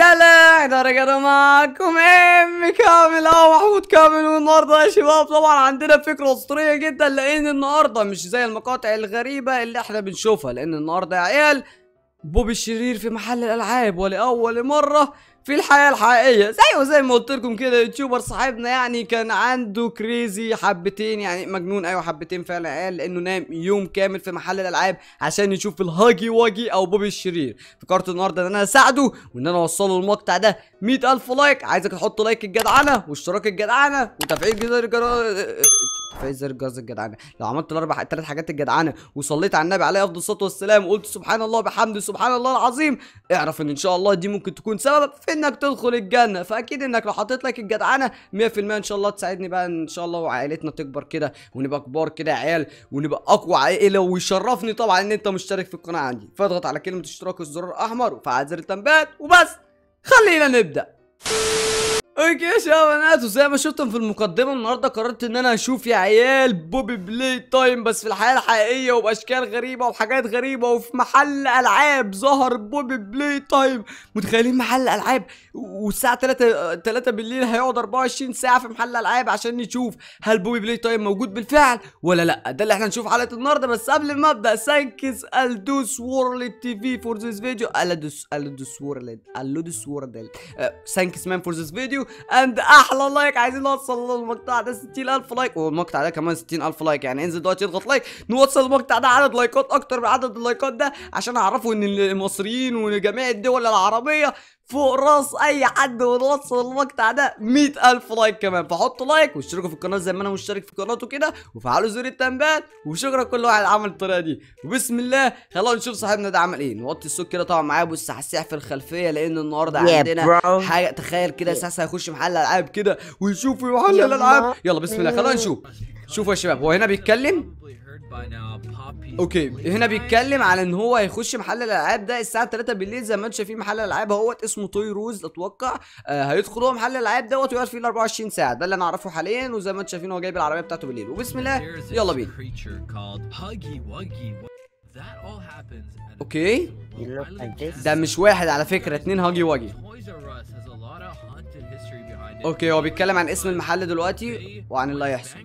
رجالة احنا رجعنا معاكم ام كامل او محمود كامل والنهارده يا شباب طبعا عندنا فكرة اسطورية جدا لان النهارده مش زي المقاطع الغريبة اللي احنا بنشوفها لان النهارده يا عيال بوبي الشرير في محل الالعاب ولاول مرة في الحياة الحقيقية زيه زي ما قلت لكم كده يوتيوبر صاحبنا يعني كان عنده كريزي حبتين يعني مجنون ايوه حبتين فعلا يا عيال لانه نام يوم كامل في محل الالعاب عشان يشوف الهاجي واجي او بوبي الشرير فكرت النهارده ان انا اساعده وان انا اوصله المقطع ده 100000 لايك عايزك تحط لايك الجدعنه واشتراك الجدعنه وتفعيل جرس الجرس تفعيل زر جرس الجدعنه لو عملت الاربع ثلاث حاجات الجدعنه وصليت على النبي عليه افضل الصلاه والسلام وقلت سبحان الله بحمده سبحان الله العظيم اعرف ان ان شاء الله دي ممكن تكون سبب في انك تدخل الجنه فاكيد انك لو حطيت لك الجدعنه 100% ان شاء الله تساعدني بقى ان شاء الله وعائلتنا تكبر كده ونبقى كبار كده يا عيال ونبقى اقوى عائله ويشرفني طبعا ان انت مشترك في القناه عندي فاضغط على كلمه اشتراك الزرار الاحمر وفعل زر التنبيهات وبس خلينا نبدا اوكي يا شباب وزي ما شفتم في المقدمه النهارده قررت ان انا اشوف يا عيال بوبي بلاي تايم بس في الحياه الحقيقيه وباشكال غريبه وحاجات غريبه وفي محل العاب ظهر بوبي بلاي تايم متخيلين محل العاب والساعه 3 3 بالليل هيقعد 24 ساعه في محل العاب عشان نشوف هل بوبي بلاي تايم موجود بالفعل ولا لا ده اللي احنا نشوف حلقه النهارده بس قبل ما ابدا ثانكس الدوس وورلد تي في فور ذيس فيديو الدوس الدوس وورلد الدوس وورلد ثانكس مان فور ذيس فيديو اند احلى لايك عايزين نوصل للمقطع ده 60000 لايك والمقطع ده كمان 60000 لايك يعني انزل دلوقتي اضغط لايك نوصل المقطع ده عدد لايكات اكتر من عدد اللايكات ده عشان اعرفوا ان المصريين وجميع الدول العربيه فوق راس اي حد ونوصل المقطع ده 100000 لايك كمان فحطوا لايك واشتركوا في القناه زي ما انا مشترك في قناته كده وفعلوا زر التنبيهات وشكرا كل واحد عمل الطريقه دي وبسم الله خلونا نشوف صاحبنا ده عمل ايه نوطي الصوت كده طبعا معايا بص حسيح في الخلفيه لان النهارده Yeah, عندنا bro. حاجه تخيل كده ساسا هيخش محل العاب كده ويشوف محل يلا. الالعاب يلا بسم الله خلونا نشوف شوفوا يا شباب هو هنا بيتكلم اوكي هنا بيتكلم على ان هو هيخش محل الالعاب ده الساعه 3 بالليل زي ما انتم شايفين محل الالعاب اهوت اسمه توي روز اتوقع آه هيدخل هو محل الالعاب دوت ويقعد فيه ال 24 ساعه ده اللي انا اعرفه حاليا وزي ما انتم شايفين هو جايب العربيه بتاعته بالليل وبسم الله يلا بينا اوكي You look like this. ده مش واحد على فكره اتنين هاجي واجي اوكي هو بيتكلم عن اسم المحل دلوقتي وعن اللي هيحصل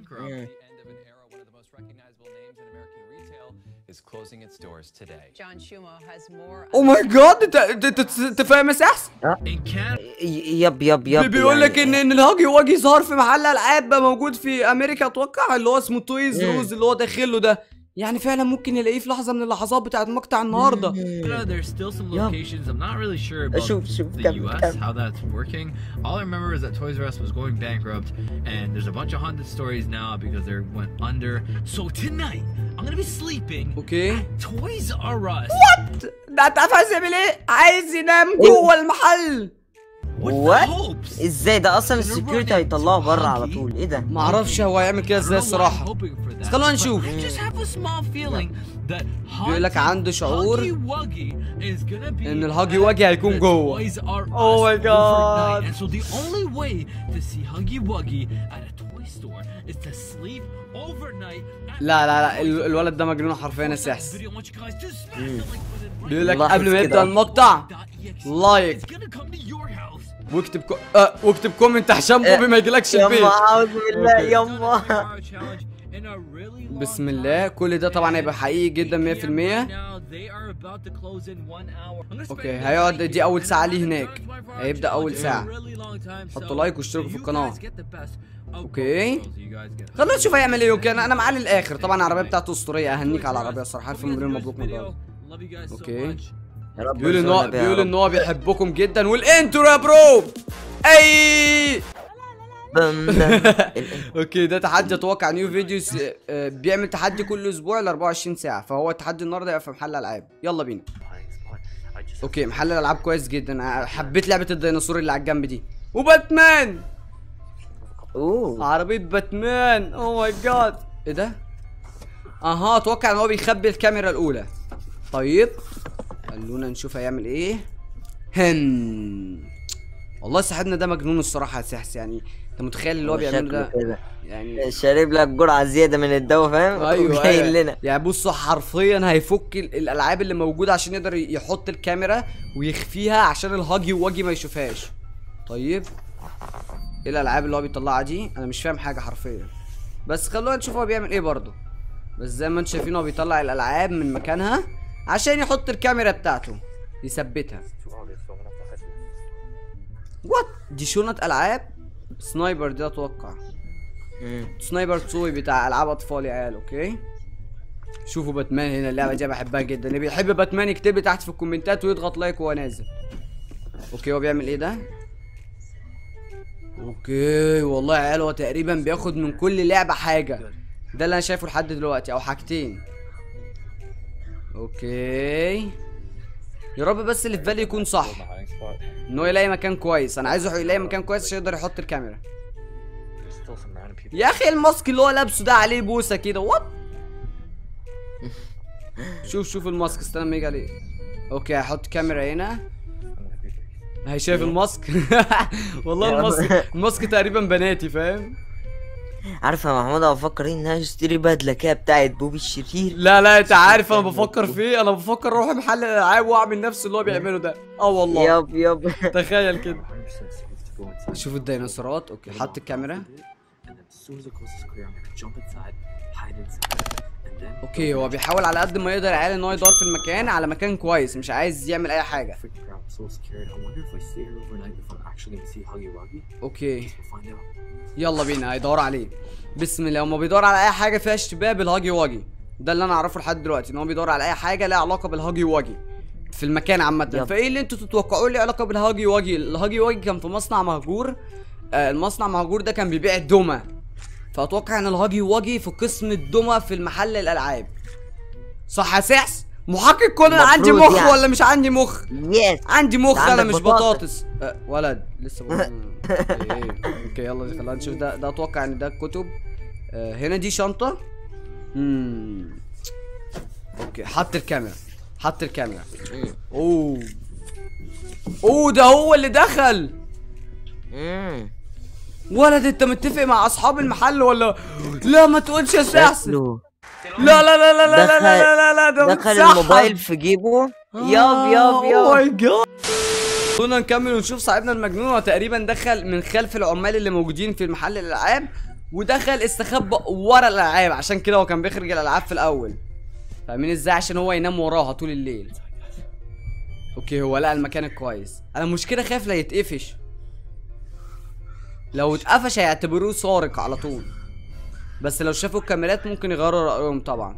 is closing its doors today. John Schumo has more. او ماي جاد انت انت انت- انت فاهم يا احسن ي- يب يب يب بيقول لك يعني- ان ان الهاجي واجي ظهر في محل العاب بقى موجود في امريكا اتوقع اللي هو اسمه تويز مم. روز اللي هو داخله ده يعني فعلا ممكن نلاقيه في لحظه من اللحظات بتاعت مقطع النهارده مم. there's still some Yup. locations. I'm not really sure about شوف- شوف the كم- U.S. كم. how that's working. All I remember is that Toys R Us was going bankrupt, and there's a bunch of haunted stories now because they went under. So tonight, I'm gonna be sleeping اوكي at Toys R Us. ده انت عارف عايز يعمل ايه عايز ينام جوه المحل With What? the hopes. ازاي ده اصلا السكيورتي هيطلعه بره على طول ايه ده معرفش هو هيعمل كده I don't ازاي know why I'm الصراحه hoping for that, بس خلونا but نشوف. I just have a small feeling that بيقول لك haunted عنده شعور Huggy Wuggy is gonna be إن الهاجي at واجي هيكون the جوه. Toys R Us Oh my God. overnight. And so the only way to see Huggy Wuggy at a toy store is to sleep overnight. at لا لا لا Toys ال- R Us. الولد ده مجنون حرفيا يا This سحس video, I want you guys to smash the like button. بيقول لك لاحظ قبل ما كده. يبدا المقطع .exe. لايك. It's gonna come to your house. واكتب كو... آه واكتب كومنت عشان بوبي ما يجيلكش البيت يما اعوذ بالله أوكي. يما Our challenge in a really long بسم الله كل ده طبعا هيبقى حقيقي جدا 100% اوكي هيقعد دي اول ساعه ليه هناك هيبدا اول ساعه حطوا لايك واشتركوا في القناه اوكي خلونا نشوف هيعمل ايه اوكي انا انا معاه للاخر طبعا العربيه بتاعته اسطوريه اهنيك على العربيه الصراحه الف مليون مبروك من جوه اوكي يا رب بيقول ان هو يرزقنا بيها يا بيقول رب. ان هو بيحبكم جدا والانترو يا برو اي بم بم. ال- اوكي ده تحدي اتوقع نيو فيديوز آه، بيعمل تحدي كل اسبوع ل 24 ساعه فهو التحدي النهارده هيبقى في محل العاب يلا بينا اوكي محل الالعاب كويس جدا آه، حبيت لعبه الديناصور اللي على الجنب دي وباتمان اوه عربيه باتمان او ماي جاد ايه ده اها اتوقع ان هو بيخبي الكاميرا الاولى طيب خلونا نشوف هيعمل ايه هن والله صاحبنا ده مجنون الصراحه يا سحس يعني انت متخيل اللي هو بيعمله ده شكله كده يعني شارب لك جرعه زياده من الدواء فاهم ايوه جاي أيوة. لنا يعني بصوا حرفيا هيفك ال- الالعاب اللي موجوده عشان يقدر يحط الكاميرا ويخفيها عشان الهاجي واجي ما يشوفهاش طيب ايه الالعاب اللي هو بيطلعها دي انا مش فاهم حاجه حرفيا بس خلونا نشوف هو بيعمل ايه برضه بس زي ما انتم شايفين هو بيطلع الالعاب من مكانها عشان يحط الكاميرا بتاعته يثبتها وات دي شنط العاب سنايبر دي اتوقع مم. سنايبر توي بتاع العاب اطفال يا عيال اوكي شوفوا باتمان هنا اللعبه دي بحبها جدا اللي بيحب باتمان يكتب لي تحت في الكومنتات ويضغط لايك وهو نازل اوكي هو بيعمل ايه ده اوكي والله يا عيال هو تقريبا بياخد من كل لعبه حاجه ده اللي انا شايفه لحد دلوقتي او حاجتين اوكي يا رب بس اللي في بالي يكون صح ان هو يلاقي مكان كويس انا عايزه يلاقي مكان كويس عشان يقدر يحط الكاميرا يا اخي الماسك اللي هو لابسه ده عليه بوسه كده وات شوف شوف الماسك استنى لما يجي عليه اوكي هحط كاميرا هنا هي شايف الماسك والله الماسك الماسك تقريبا بناتي فاهم عارف يا محمود انا بفكر ان انا اشتري بدله كده بتاعت بوبي الشرير لا لا انت عارف انا بفكر في ايه انا بفكر اروح محل الالعاب واعمل نفس اللي هو بيعمله ده اه والله ياب ياب تخيل كده شوف الديناصورات اوكي حط الكاميرا اوكي هو بيحاول على قد ما يقدر يا عيال ان هو يدور في المكان على مكان كويس مش عايز يعمل اي حاجه اوكي يلا بينا هيدور عليه بسم الله هما بيدور على اي حاجه فيها اشتباه بالهاجي واجي ده اللي انا اعرفه لحد دلوقتي ان هو بيدور على اي حاجه لها علاقه بالهاجي واجي في المكان عامه يلا. فايه اللي انتوا تتوقعوا لي علاقه بالهاجي واجي الهاجي واجي كان في مصنع مهجور آه المصنع مهجور ده كان بيبيع الدمى فاتوقع ان الهاجي واجي في قسم الدمى في المحل الالعاب صح يا سحس محقق كون انا عندي المفروض مخ يعني. ولا مش عندي مخ يس عندي مخ عندك انا مش بطاطس. بطاطس أه ولد لسه بقول اوكي اوكي يلا خلينا نشوف ده ده اتوقع ان ده الكتب أه هنا دي شنطه امم اوكي حط الكاميرا حط الكاميرا اوه اوه ده هو اللي دخل امم ولد انت متفق مع اصحاب المحل ولا لا ما تقولش يا سحس شكله لا لا لا لا لا لا دخل- لا لا لا ده دخل متسحب. الموبايل في جيبه ياب ياب اوه ياب ماي جاد خلونا نكمل ونشوف صاحبنا المجنون هو تقريبا دخل من خلف العمال اللي موجودين في محل الالعاب ودخل استخبى ورا الالعاب عشان كده هو كان بيخرج الالعاب في الاول فاهمين ازاي عشان هو ينام وراها طول الليل اوكي هو لقى المكان الكويس انا مشكله خايف لا يتقفش لو اتقفش هيعتبروه سارق على طول بس لو شافوا الكاميرات ممكن يغيروا رايهم طبعا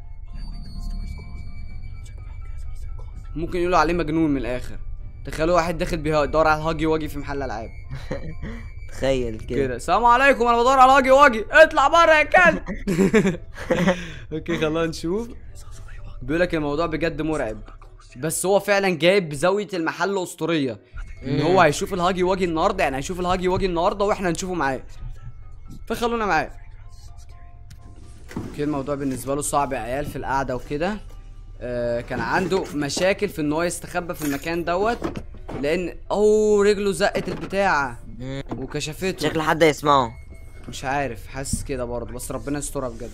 ممكن يقولوا عليه مجنون من الاخر تخيلوا واحد داخل بيدور على الهاجي واجي في محل العاب تخيل كده كده السلام عليكم انا بدور على الهاجي واجي اطلع بره يا كلب اوكي خلينا نشوف بيقول لك الموضوع بجد مرعب بس هو فعلا جايب بزاويه المحل اسطوريه ان هو هيشوف الهاجي واجي النهارده يعني هيشوف الهاجي واجي النهارده واحنا نشوفه معاه فخلونا معاه اوكي الموضوع بالنسبه له صعب يا عيال في القعده وكده آه كان عنده مشاكل في ان هو يستخبى في المكان دوت لان اوه رجله زقت البتاعه مم. وكشفته شكل حد يسمعه مش عارف حاسس كده برضه بس ربنا يسترها بجد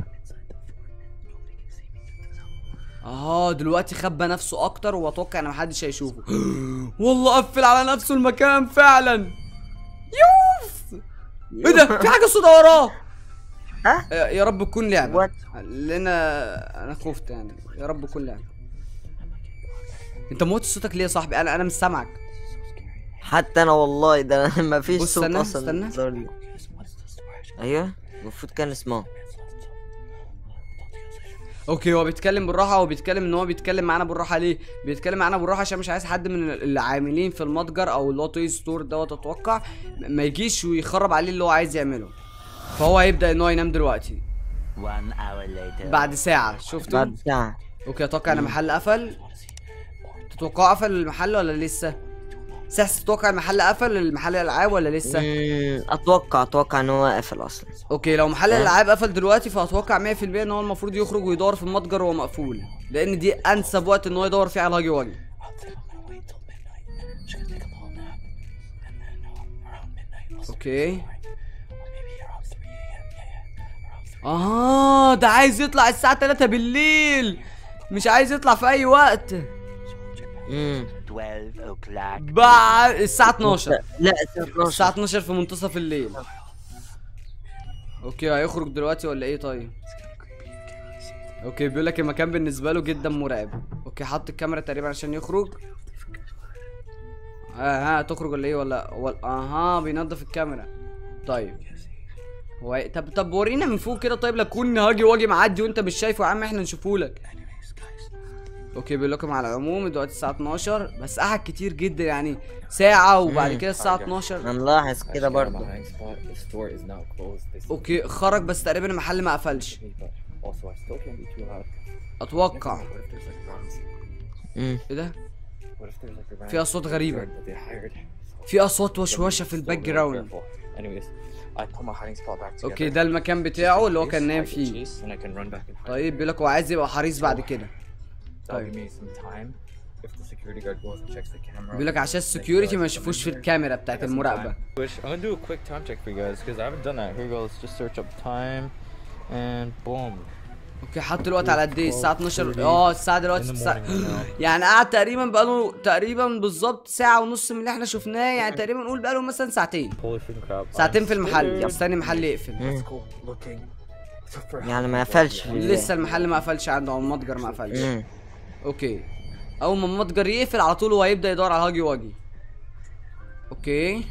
اه دلوقتي خبى نفسه اكتر واتوقع ان محدش هيشوفه والله قفل على نفسه المكان فعلا يوف ايه ده في حاجه صوت وراه ها آه، يا رب تكون لعبه What? لان انا خفت يعني يا رب تكون لعبه انت موت صوتك ليه يا صاحبي انا انا مش سامعك حتى انا والله ده ما فيش بص صوت استنى، اصلا استنى. ظهر لي. ايوه المفروض كان اسمعه اوكي هو بيتكلم بالراحه هو بيتكلم ان هو بيتكلم معانا بالراحه ليه بيتكلم معانا بالراحه عشان مش عايز حد من العاملين في المتجر او اللي هو توي ستور دوت اتوقع ما يجيش ويخرب عليه اللي هو عايز يعمله فهو هيبدا ان هو ينام دلوقتي One hour later. بعد ساعه شفتوا بعد ساعة اوكي اتوقع ان المحل قفل تتوقعوا قفل المحل ولا لسه سحس تتوقع المحل قفل المحل الالعاب ولا لسه مم، اتوقع اتوقع ان هو قافل اصلا اوكي لو محل الالعاب قفل دلوقتي فاتوقع 100% ان هو المفروض يخرج ويدور في المتجر وهو مقفول لان دي انسب وقت ان هو يدور فيه على الهاجي واجي اوكي اه ده عايز يطلع الساعة 3 بالليل مش عايز يطلع في اي وقت امم 12 o'clock. بعد الساعة 12 لا الساعة 12 الساعة 12 في منتصف الليل اوكي هيخرج دلوقتي ولا ايه طيب اوكي بيقول لك المكان بالنسبة له جدا مرعب اوكي حط الكاميرا تقريبا عشان يخرج اه ها تخرج ولا ايه ولا ولا اها بينضف الكاميرا طيب هو إيه- طب طب ورينا من فوق كده طيب لكون هاجي واجي معدي وانت مش شايفه يا عم احنا نشوفهولك اوكي بيقول لكم على العموم دلوقتي الساعة 12 بس قعد كتير جدا يعني ساعة وبعد كده الساعة 12 انا ملاحظ كده Actually, برضه my hiding spot, the store is now closed. They said اوكي خرج بس تقريبا المحل ما قفلش to me, but also I still can't be too loud. اتوقع What if there's like runs? امم ايه ده What if there's like a في اصوات غريبة that they hired? في اصوات وشوشة في الباك جراوند Careful. Anyways, I put my hiding spot back together. اوكي ده المكان بتاعه اللي هو كان نايم I can فيه chase and I can run back and hide. طيب بيقول لك هو عايز يبقى حريص بعد كده That'll طيب. give me some time. If the security guard goes and checks the camera. بيقول لك عشان السكيورتي ما يشوفوش في الكاميرا بتاعت المراقبة Which I'm gonna do a quick time check for you guys because I haven't done that. Here we go. Let's just search up time, and boom. اوكي حط الوقت على قد ايه الساعة 12 اه الساعة دلوقتي In the الساعة morning right now. يعني قعد تقريبا بقاله تقريبا بالظبط ساعة ونص من اللي احنا شفناه يعني تقريبا نقول بقاله مثلا ساعتين Holy freaking crap. ساعتين I'm في المحل scared. مستني المحل يقفل Let's go looking. for يعني hiding ما spots. قفلش في البيت. لسه المحل ما قفلش عنده او المتجر ما قفلش امم اوكي اول ما المتجر يقفل على طول هو هيبدا يدور على هاجي واجي اوكي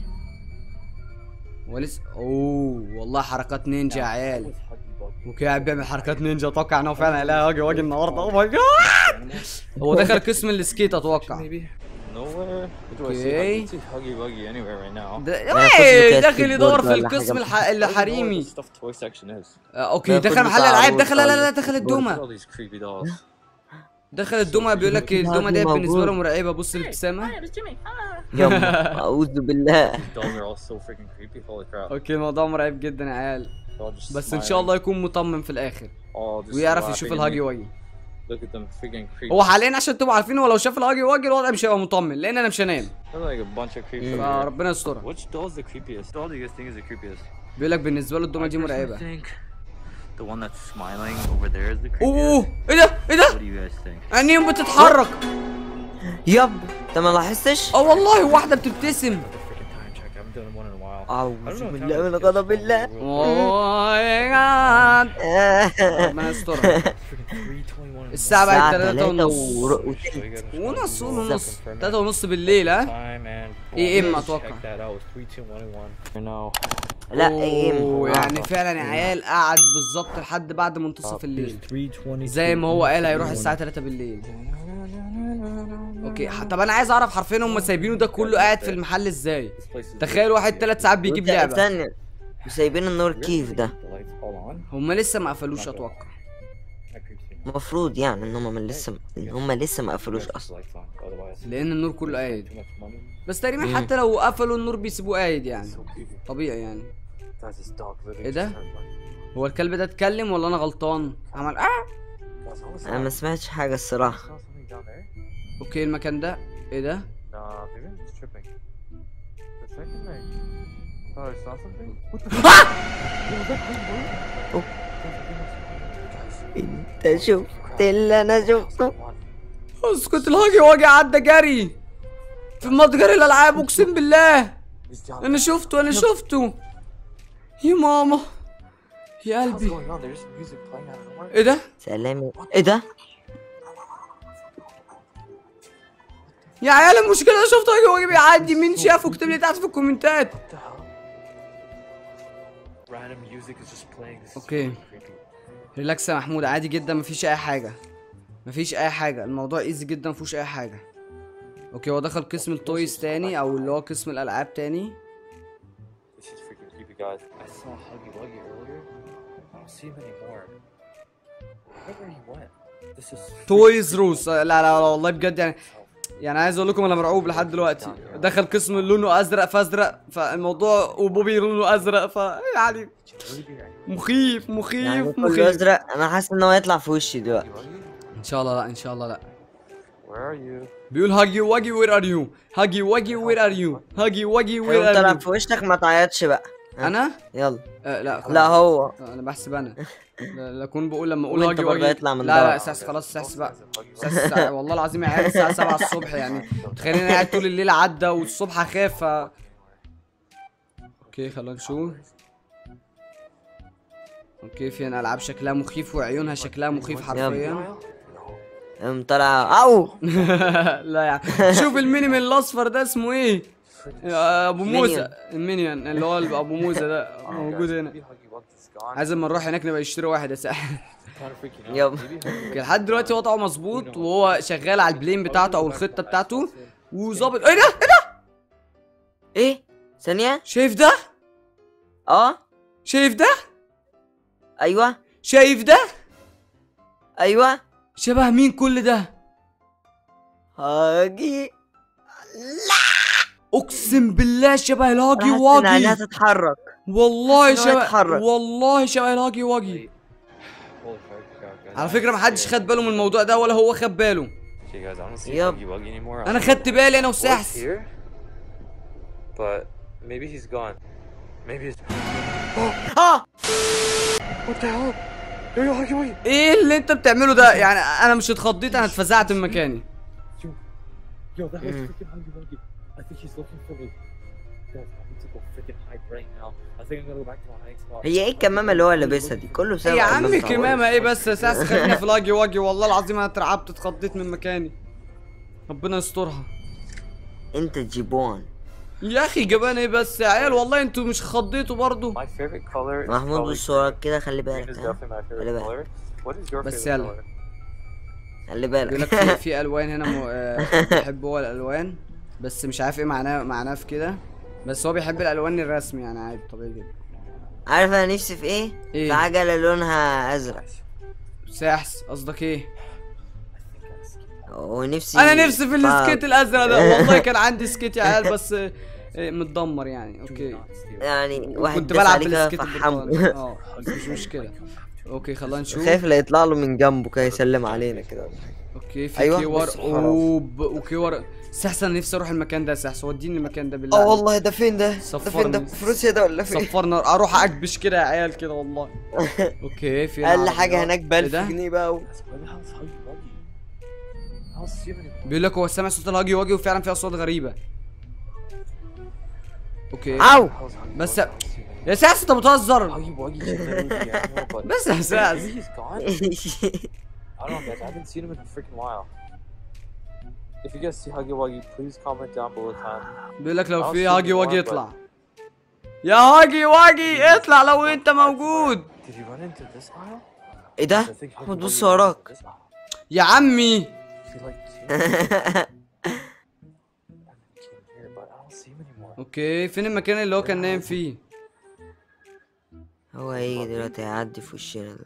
ولسه اوه والله حركات نينجا يا عيال Huggy Buggy. اوكي قاعد بيعمل حركات نينجا اتوقع ان هو فعلا هيلاقي هاجي واجي النهارده اوه ماي جاد هو دخل قسم السكيت اتوقع Maybe. Nowhere. Do I see Okay. Huggy, see Huggy Wuggy anywhere right now? ده ما ياخدش ايه له داخل كاسكت يدور بورد في ولا القسم حاجة. الح... I don't know where الحريمي the stuffed toy section is. آه، اوكي ما دخل ياخدش محل بتاع الالعاب عروض دخل لا لا لا خالص. دخل Look الدومه at all these creepy dolls. دخل الدومه بيقول لك الدومه ديت موجود. بالنسبه له مرعبه بص الابتسامه يلا اعوذ بالله Dolls are all so freaking creepy. Holy crap. اوكي الموضوع مرعب جدا يا عيال They're all just بس ان smiling, شاء الله يكون مطمن في الاخر all just ويعرف يشوف laughing at الهاجي me. واجي Look at them freaking creepy. هو حاليا عشان تبقوا عارفين هو لو شاف الهاجي واجي الوضع مش هيبقى مطمن لان انا مش هنام They're like a bunch of creeps over here. فربنا يسترها Which doll is the creepiest? doll do you guys think is the creepiest? بيقول لك بالنسبه له الدومه I دي personally مرعبه think the one that's smiling over there is the creepiest. اوه ايه ده ايه What ده do you guys think? عينيهم بتتحرك يب انت ما لاحظتش اه والله واحده بتبتسم The freaking time check. I haven't done one in a while. I don't اعوذ know what بالله time من it is. غضب الله اوه ماي جاد ربنا يسترها Freaking 3:21 in the الساعه الساعة بقت 3 تلاتة ونص ور- morning. So you guys are ونص trying to ونص confirm it. 3 ونص بالليل ها Time and إيه إما boom, أتوقع. check that out. It's 3:21. You know. لا ايه أوه، يعني فعلا يا عيال قعد بالظبط لحد بعد منتصف الليل 3:20. زي ما هو قال هيروح الساعه 3 بالليل اوكي ح- طب انا عايز اعرف حرفيا هم سايبينه ده كله قاعد في المحل ازاي تخيل واحد ثلاث ساعات بيجيب وانت- لعبه استنى وسايبين النور كيف ده The lights all on. هم لسه ما قفلوش اتوقع That creeps me. المفروض يعني ان هم لسه ان هم لسه ما قفلوش Yes, اصلا lights on. Otherwise, لان النور كله too قايد much money. بس تقريبا حتى لو قفلوا النور بيسيبوه قايد يعني So creepy. طبيعي يعني Guys, this dog literally إيه ده؟ just started barking. هو الكلب ده اتكلم ولا انا غلطان عمل اه Guys, what was انا ما that? سمعتش حاجه الصراحه Saw something down there? اوكي المكان ده ايه ده Nah, maybe I'm just tripping. For a second, I thought I saw something. What the fuck? Yo, was that Craig Blue? Oh. Guys, انت شفت اللي انا شفته اسكت الهاجي واجي عدى جري في متجر الالعاب اقسم بالله He's down انا شفته انا شفته يا ماما يا What's قلبي going on? There's music playing out of nowhere. ايه ده سلام ايه ده يا عيال المشكله انا شفته هاجي واجي بيعدي مين شافه اكتب لي تحت في الكومنتات What the hell? Random music is just playing. This is Okay. really creepy. ريلاكس يا محمود عادي جدا مفيش اي حاجه مفيش اي حاجه الموضوع ايزي جدا مفيهوش اي حاجه اوكي هو دخل قسم التويز تاني او اللي هو قسم الالعاب تاني This is freaking creepy, guys. I saw Huggy Wuggy earlier. I don't see him anymore. Wherever he went. This is تويز روس لا لا لا والله بجد يعني يعني عايز اقول لكم انا مرعوب لحد دلوقتي دخل قسم لونه ازرق فازرق فالموضوع وبوبي لونه ازرق ف يعني مخيف يعني مخيف كله مخيف ازرق انا حاسس ان هو يطلع في وشي دلوقتي Wuggy? ان شاء الله لا ان شاء الله لا Where are you? بيقول هاجي واجي وير ار يو هاجي واجي وير ار يو هاجي واجي وير لو ار طلع يو في وشك ما تعيطش بقى انا يلا آه لا خلاص. لا هو آه، انا بحسب انا لا لا اكون بقول لما اقول وانت هاجي برضه واجي يطلع من لا لا دارك. ساس خلاص ساس بقى ساس ساس- والله العظيم يا عيال الساعه 7 الصبح يعني تخيلني أنا قاعد طول الليل عدى والصبح اخاف ف... اوكي خلينا نشوف اوكي في هنا العاب شكلها مخيف وعيونها شكلها مخيف حرفيا قام طلع او لا يعني شوف المينيمن الاصفر ده اسمه ايه آه، ابو موزه المينيون اللي هو ابو موزه ده موجود هنا عايز اما نروح هناك نبقى نشتري واحد يا ساحر يب اوكي لحد دلوقتي وضعه مظبوط وهو شغال على البلين بتاعته او الخطه بتاعته وظابط ايه ده ايه ده ايه ثانية شايف ده اه شايف ده ايوه شايف ده ايوه شبه مين كل ده هاجي اقسم بالله شبه الهاجي حاسس ان عينها واجي تتحرك والله حاسس إن هو شبه يتحرك. والله شبه الهاجي واجي Holy fuck, guys. على فكره ما حدش خد باله من الموضوع ده ولا هو خد باله Okay, guys, I don't see Yup. Huggy Wuggy anymore. انا خدت بالي انا was وسحس here, but maybe he's gone. Maybe it's. اه What the hell? Yo, yo, Huggy Wuggy! ايه اللي انت بتعمله ده يعني انا مش اتخضيت انا اتفزعت من مكاني Yo, yo, that was Mm. freaking Huggy Wuggy. I think he's looking for me. Guys, I need to go freaking hide right now. I think I'm gonna go back to my hiding spot. هي ايه الكمامة اللي هو لابسها دي كله بسبب يا الله عم يطول. كمامة ايه بس يا ساس خلينا في الهاجي واجي والله العظيم انا اترعبت اتخضيت من مكاني ربنا يسترها انت جيبون يا اخي جبان ايه بس يا عيال والله انتوا مش خضيتوا برضو My favorite color is محمود probably بص وراك كده خلي green. Green بالك is ها definitely my خلي favorite بالك color. What is your بس favorite يلا. color? خلي بيقول لك بالك في, في الوان هنا م... آه، بيحب هو الالوان بس مش عارف ايه معناه معناه في كده بس هو بيحب الالوان الرسمي يعني عادي طبيعي جدا عارف انا نفسي في ايه؟ إيه؟ في عجلة لونها ازرق ساحس قصدك ايه ونفسي انا نفسي في السكيت ف- الازرق ده والله كان عندي سكيت يا عيال بس آه، آه، متدمر يعني اوكي يعني واحد كنت داس بلعب عليه كده بالسكيت فحمه البرتقالي اه بس مش مشكله اوكي خلينا نشوف خايف لا يطلع له من جنبه كده يسلم علينا كده اوكي في أيوة، كيور بس حرام. اوب وكيور سحس انا نفسي اروح المكان ده سحس وديني المكان ده بالله اه عليك. والله ده فين ده؟ ده صفرني. فين ده؟ في روسيا ده ولا فين؟ صفرنا اروح اكبش كده يا عيال كده والله اوكي في هنا اقل حاجة عربيات. هناك ب إيه 1000 ده؟ جنيه بقى و... Where the hell is Huggy Wuggy? I don't see him anymore. بيقول لك هو سامع صوت الهاجي واجي وفعلا في اصوات غريبه اوكي او How's Huggy بس Wuggy? I don't see him anymore. يا سحس انت بتهزر Huggy Wuggy should literally be animal, but بس يا سحس maybe he's gone. I don't know, guys. I haven't seen him in a freaking while. If you guys see Huggy Wuggy, please comment down below time. بيقول لك لو I'll في see هاجي you واجي more, يطلع يا هاجي واجي اطلع لو انت موجود Did you run into this aisle? ايه ده؟ I think Huggy محمود Wuggy بص ran وراك into this aisle. يا عمي He like came came here, but I don't see him anymore. اوكي فين المكان اللي هو كان نايم فيه هو هيجي دلوقتي هيعدي في وشنا ده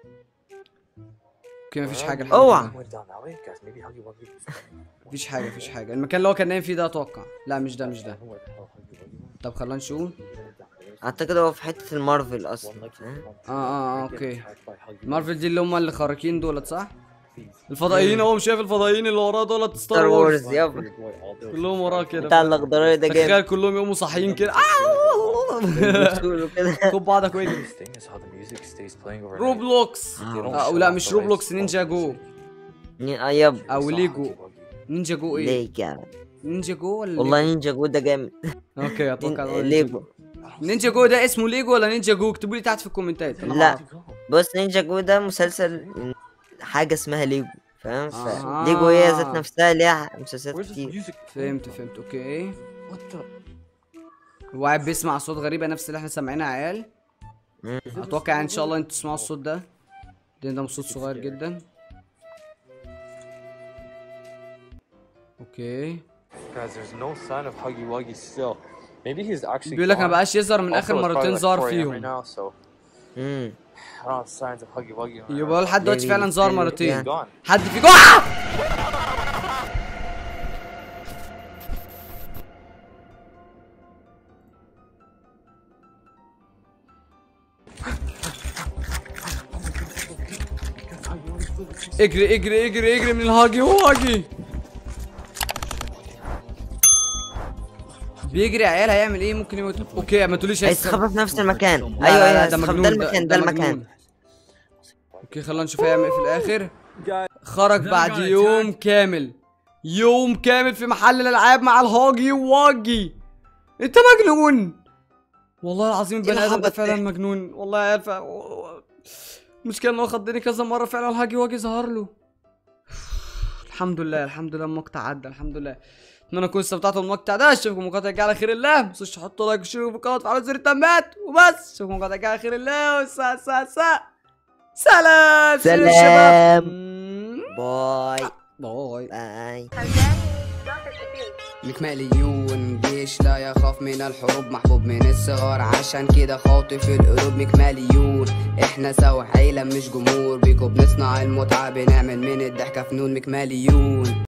اوكي مفيش حاجه الحمد اوعى. لله. He went down that way, guys. Maybe Huggy Wuggy. مفيش حاجه مفيش حاجه المكان اللي هو كان نايم فيه ده اتوقع لا مش ده مش ده I don't know where the hell Huggy Wuggy went. طب خلينا نشوف He went down there. اعتقد هو في حتة المارفل One اصلا like فاهم؟ one اه اه اه get اوكي attacked by Huggy مارفل دي اللي هم اللي خارقين دولت صح؟ Please. الفضائيين اهو شايف الفضائيين اللي وراه دولت ستار ستار وورز وورز يابا Your boy all day. كلهم وراه بتاع كده الاخضراني ده تخيل جامد كلهم يقوموا صاحيين كده بتقولوا كده خد بعضك واجري This thing is how the music stays playing overnight. روبلوكس They don't او shut لا off مش the روبلوكس lights. نينجا جو اه يابا او Saw ليجو Huggy Wuggy. نينجا جو ايه؟ ليه كده نينجا جو ولا والله نينجا جو ده جامد ليجو؟ اوكي اتوقع إن هو نين- نينجا ليجو جو. نينجا جو ده اسمه ليجو ولا نينجا جو اكتبوا لي تحت في الكومنتات أنا لا. معرف. بص نينجا جو ده مسلسل حاجة اسمها ليجو فاهم آه. ف ليجو هي ذات نفسها ليها مسلسلات Where's this كتير music? فهمت فهمت اوكي What the? هو قاعد بيسمع اصوات غريبه نفس اللي احنا سامعينها يا عيال مم. اتوقع يعني ان شاء الله انتوا تسمعوا الصوت ده لان ده صوت صغير جدا اوكي Guys, there's no sign of Huggy Wuggy still. Maybe he's actually. بيقول لك ما gone. بقاش يظهر من Also, اخر it's probably مرتين like ظهر 4 a.m. right فيهم now, so امم I don't have signs of Huggy Wuggy. right يبقى هو now. لحد دلوقتي Maybe فعلا ظهر it's- مرتين He's gone. حد فيكم آه! اجري اجري اجري اجري من الهاجي واجي بيجري يا عيال هيعمل ايه ممكن يموت اوكي ما تقوليش هيستخبى في نفس المكان لا، ايوه لا، ايوه لا، هيستخبى ده المكان ده المكان اوكي خلينا نشوف هيعمل ايه في الاخر خرج بعد يوم كامل يوم كامل في محل الالعاب مع الهاجي وواجي انت مجنون والله العظيم البني ادم ده العبط فعلا ده؟ مجنون والله يا عيال ف... المشكله ان هو خضني كذا مره فعلا الهاجي واجي ظهر له الحمد لله الحمد لله المقطع عدى الحمد لله اتمنى تكونوا استمتعتوا بالمقطع ده اشوفكم مقاطع الجايه على خير الله ما تنسوش تحطوا لايك وشيروا في القناه وتفعلوا زر التنبيهات وبس اشوفكم مقاطع الجايه على خير الله وسا سا سا سلام سلام يا شباب. سلام. مم. باي باي باي مكماليون جيش لا يخاف من الحروب محبوب من الصغار عشان كده خاطف القلوب مكماليون احنا سوا عيلة مش جمهور بيكو بنصنع المتعة بنعمل من الضحكة فنون مكماليون